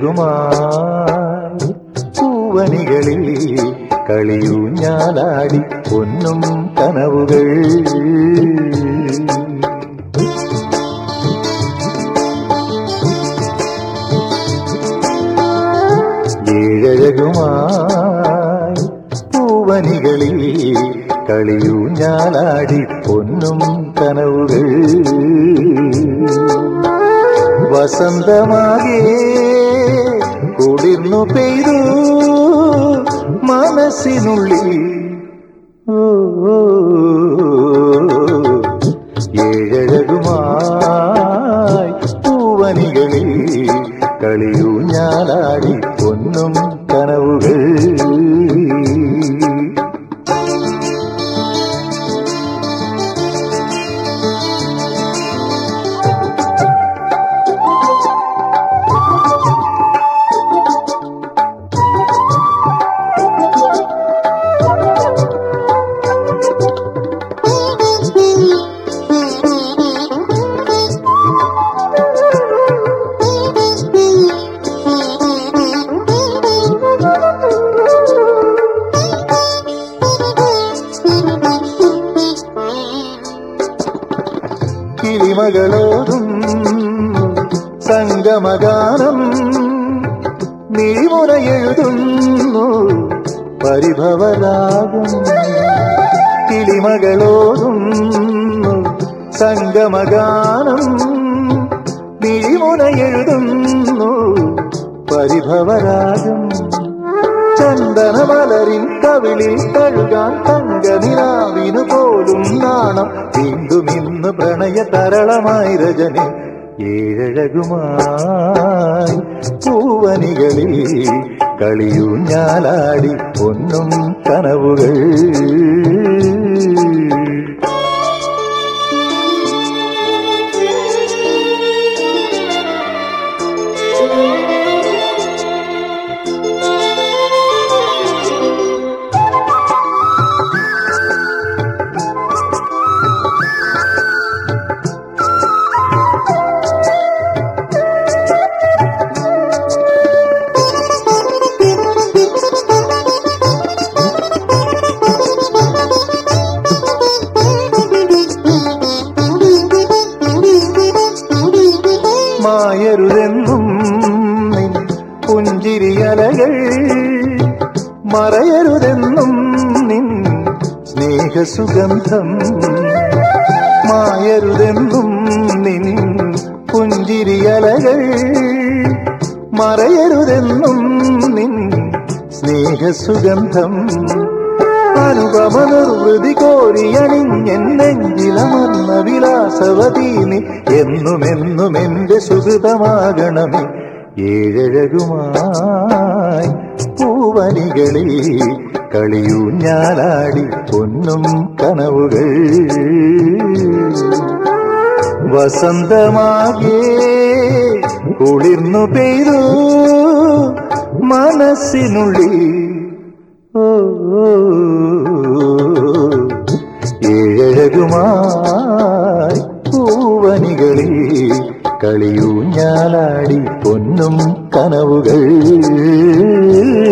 ഏഴഴകുമായി പൂവനികളിൽ കളിയൂഞ്ഞാലാടി പൊന്നും കനവുകൾ ഏഴഴകുമായി പൂവനികളിൽ കളിയൂഞ്ഞാലാടി പൊന്നും കനവുകൾ വസന്തമാകെ കുളിർന്നു പെയ്തു മനസ്സിനുള്ളിൽ ഓ, ഓ, ഏഴഴകുമായി പൂവനികളിൽ കളിയൂഞ്ഞാലാടി പൊന്നും കനവുകൾ കിളിമകളോതും സംഗമഗാനം നീമുറയെഴുതുന്നു പരിഭവരാഗം കിളിമകളോതും സംഗമഗാനം നീമുറയെഴുതുന്നു പരിഭവരാഗം ചന്ദനമലരിൻ കവിളിൽ കഴുകാൻ തങ്കനിലാവിനു പോലും നാണം വീണ്ടും ഇന്ന് പ്രണയ തരളമായി രജനി ഏഴഴകുമായി പൂവനികളിൽ കളിയൂഞ്ഞാലാടി പൊന്നും കനവുകൾ മായരുതെന്നും നിൻ പുഞ്ചിരിയലകൾ മറയരുതെന്നും നിൻ സ്നേഹസുഗന്ധം മായരുതെന്നും നിൻ പുഞ്ചിരിയലകൾ മറയരുതെന്നും നിൻ സ്നേഹസുഗന്ധം അനുപമ നിർവൃതി കോരിയണിഞ്ഞെന്നെഞ്ചിലമർന്ന വിലാസവതീ നീ എന്നുമെന്നും എന്റെ സുഹൃതമാകണമേ ഏഴഴകുമായി പൂവനികളിൽ കളിയൂഞ്ഞാലാടി പൊന്നും കനവുകൾ വസന്തമാകെ കുളിർന്നു പെയ്തു മനസ്സിനുള്ളിൽ ഓ, ഓ, ഏഴഴകുമായി പൂവനികളിൽ കളിയൂഞ്ഞാലാടി പൊന്നും കനവുകൾ